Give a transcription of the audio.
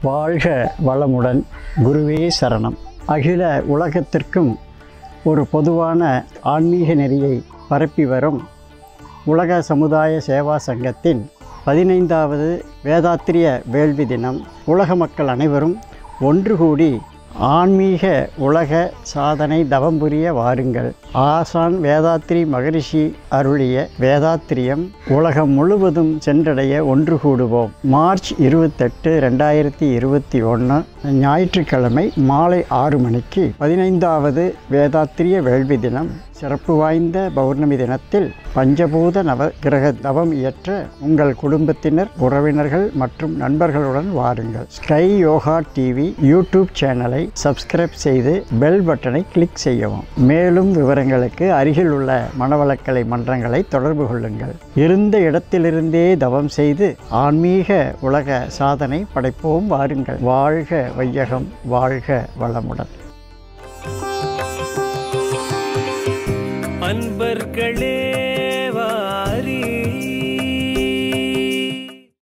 வாழ்க வளமுடன் குருவே சரணம் அகில உலகத்திற்கும் ஒரு பொதுவான ஆன்மீக நெறியை பரப்பி வரும் உலக சமுதாய சேவா சங்கத்தின் பதினைந்தாவது வேதாத்திரிய வேள்வி தினம் உலக மக்கள் அனைவரும் ஒன்று கூடி ஆன்மீக உலக சாதனை தவம் புரிய வாருங்கள் ஆசான் வேதாத்திரி மகரிஷி அருளிய வேதாத்திரியம் உலகம் முழுவதும் சென்றடைய ஒன்று கூடுவோம் மார்ச் இருபத்தெட்டு ரெண்டாயிரத்தி இருபத்தி ஒன்று ஞாயிற்றுக்கிழமை மாலை ஆறு மணிக்கு பதினைந்தாவது வேதாத்திரிய வேள்வி தினம் சிறப்பு வாய்ந்த பௌர்ணமி தினத்தில் பஞ்சபூத நவ கிரக தவம் இயற்ற உங்கள் குடும்பத்தினர் உறவினர்கள் மற்றும் நண்பர்களுடன் வாருங்கள் ஸ்கை யோகா டிவி யூடியூப் சேனலை சப்ஸ்கிரைப் செய்து பெல் பட்டனை கிளிக் செய்யவும் மேலும் விவரங்களுக்கு அருகில் உள்ள மனவளக்கலை மன்றங்களை தொடர்பு கொள்ளுங்கள் இருந்த இடத்திலிருந்தே தவம் செய்து ஆன்மீக உலக சாதனை படைப்போம் வாருங்கள் வாழ்க வையகம் வாழ்க வளமுடன் அன்பர்களே வாரீர்